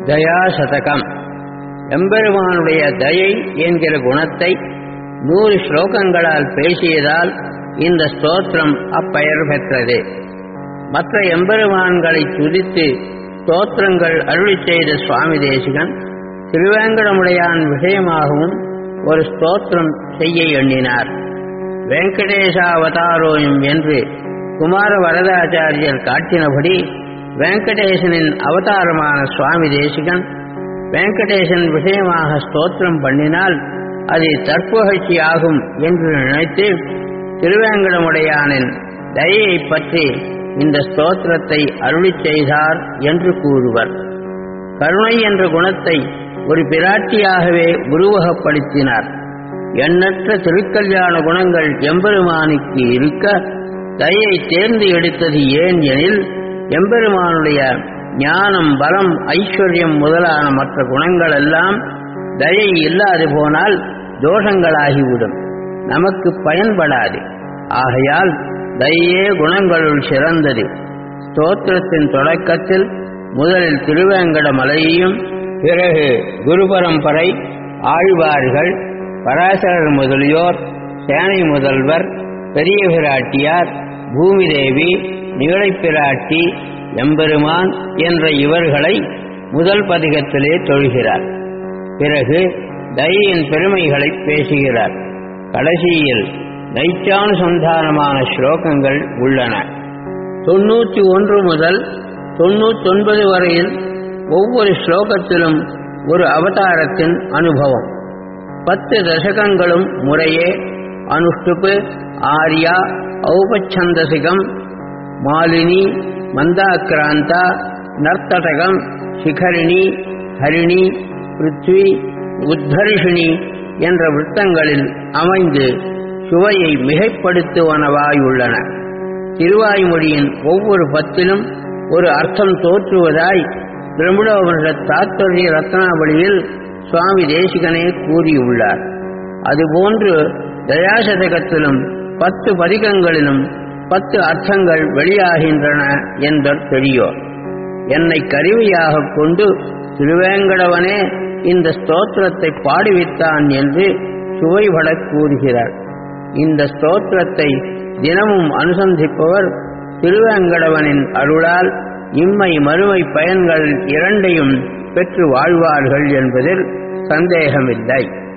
தயா சதகம் எம்பெருமானுடைய தயை என்கிற குணத்தை நூறு ஸ்லோகங்களால் பேசியதால் இந்த ஸ்தோத்திரம் அப்பெயர் பெற்றது மற்ற எம்பெருமான்களை துதித்து ஸ்தோத்திரங்கள் அருளி செய்த சுவாமி தேசிகன் திருவேங்கடமுடையான் விஷயமாகவும் ஒரு ஸ்தோத்திரம் செய்ய எண்ணினார் வெங்கடேசாவதாரோயம் என்று குமார வரதாச்சாரியர் காட்டினபடி வெங்கடேசனின் அவதாரமான சுவாமி தேசிகன் வெங்கடேசன் விஷயமாக ஸ்தோத்திரம் பண்ணினால் அது தற்புகழ்ச்சியாகும் என்று நினைத்து திருவேங்கடமுடையானின் தயையை பற்றி இந்த ஸ்தோத்திரத்தை அருளி செய்தார் என்று கூறுவர் கருணை என்ற குணத்தை ஒரு பிராட்டியாகவே உருவகப்படுத்தினார் எண்ணற்ற திருக்கல்யாண குணங்கள் எம்பெருமானுக்கு இருக்க தயை தேர்ந்து எடுத்தது ஏன் எனில் எம்பெருமானுடைய ஞானம் பலம் ஐஸ்வர்யம் முதலான மற்ற குணங்கள் எல்லாம் தயை இல்லாது போனால் தோஷங்களாகிவிடும் நமக்கு பயன்படாது ஆகையால் தயே குணங்களுள் சிறந்தது ஸ்தோத்திரத்தின் தொடக்கத்தில் முதலில் திருவேங்கட மலையையும் பிறகு குரு பரம்பரை ஆழ்வார்கள் பராசரர் முதலியோர் சேனை முதல்வர் பெரிய பிராட்டியார் பூமிதேவி நீளைப்பிராட்டி எம்பெருமான் என்ற இவர்களை முதல் பதிகத்திலே தொழுகிறார் பிறகு தயின் பெருமைகளை பேசுகிறார் கடைசியில் நைச்சானுசந்தானமான ஸ்லோகங்கள் உள்ளன தொண்ணூற்றி ஒன்று முதல் தொண்ணூத்தொன்பது வரையில் ஒவ்வொரு ஸ்லோகத்திலும் ஒரு அவதாரத்தின் அனுபவம் பத்து தசகங்களும் முறையே அனுஷ்டுப்பு ஆர்யா ஔபச்சந்தசிகம் மாலினி மந்தாக்கிராந்தா நர்த்தடகம் சிகரிணி ஹரிணி பிருத்வி உத்தர்ஷினி என்ற விருத்தங்களில் அமைந்து சுவையை மிகைப்படுத்துவனவாயுள்ளன திருவாய்மொழியின் ஒவ்வொரு பத்திலும் ஒரு அர்த்தம் தோற்றுவதாய் பிரம்மணோபனிஷ தாத்பரிய ரத்னாவளியில் சுவாமி தேசிகனே கூறியுள்ளார் அதுபோன்று தயாசதகத்திலும் பத்து பதிகங்களிலும் பத்து அர்த்தங்கள் வெளியாகின்றன என்பர் தெரியோர் என்னை கருவியாக கொண்டு திருவேங்கடவனே இந்த ஸ்தோத்திரத்தை பாடுவித்தான் என்று சுவைபடக் கூறுகிறார் இந்த ஸ்தோத்திரத்தை தினமும் அனுசந்திப்பவர் திருவேங்கடவனின் அருளால் இம்மை மறுமை பயன்கள் இரண்டையும் பெற்று வாழ்வார்கள் என்பதில் சந்தேகமில்லை